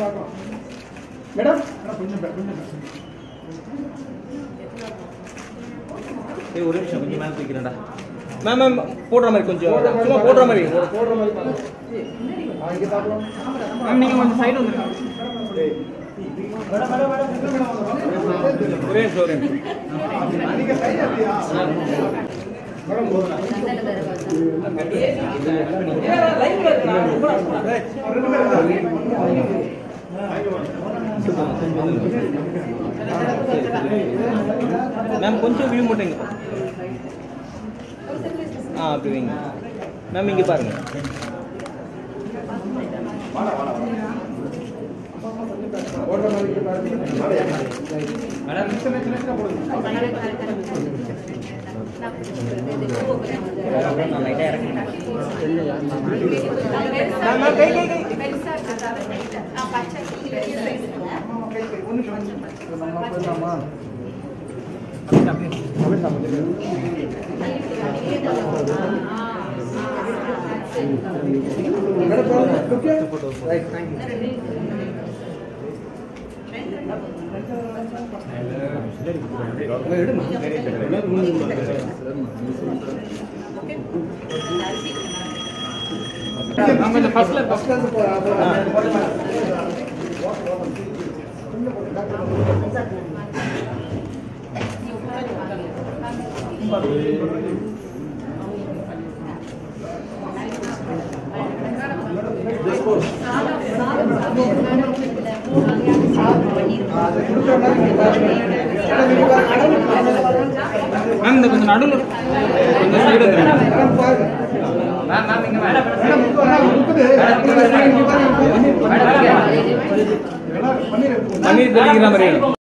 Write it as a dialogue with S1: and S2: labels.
S1: பார்க்கலாம் மேடம் கொஞ்சம் பே- கொஞ்சம் பே-
S2: ஏய் ஒரு நிமிஷம் கொஞ்சம் மேம் தூக்கிறேன்டா மேம் மேம் போடுற மாதிரி கொஞ்சம் சும்மா போடுற மாதிரி
S1: போடுற மாதிரி பாருங்க. ஆ, இங்க பார்க்கலாம்
S3: மேம் நீங்க கொஞ்சம் சைடு வந்துருங்க
S2: ஒரே நிமிஷம் ஒரே நிமிஷம்
S1: நீங்க side அப்படியா? மேடம் போதும். ரெண்டு பேரும்
S2: மேம் கொஞ்சம் வியூ மட்டும் இங்க ஆ அப்படி வைங்க மேம் இங்கே பாருங்க
S1: போடுற மாதிரி இங்க பாருங்க. சின்ன சின்ன சின்ன போடுங்க.
S2: மேம் மேம் கை கை கை
S1: ஒரு நிமிஷம். நம்ம போயிடலாமா? மேடம் போடுங்க. Okay? Right, thank you.
S3: Ma'am கொஞ்சம் ஃபர்ஸ்ட்ல
S1: ஃபர்ஸ்ட் இருந்து போறா, போறா. அது கொடுக்குற மாதிரி இங்க பாருங்க. மேடம், இங்க பாருங்க.
S3: மேம் இந்த கொஞ்சம் நடுவில் கொஞ்சம் சைடு வந்துருங்க
S1: மேடம், பாருங்க.
S3: மேம் மேம் இங்க மேடம்
S1: மேடம், முப்பது, மேடம், முப்பது. இங்க பாருங்க, இங்க பாருங்க.
S2: பன்னீர் தெளிக்கிற மாதிரி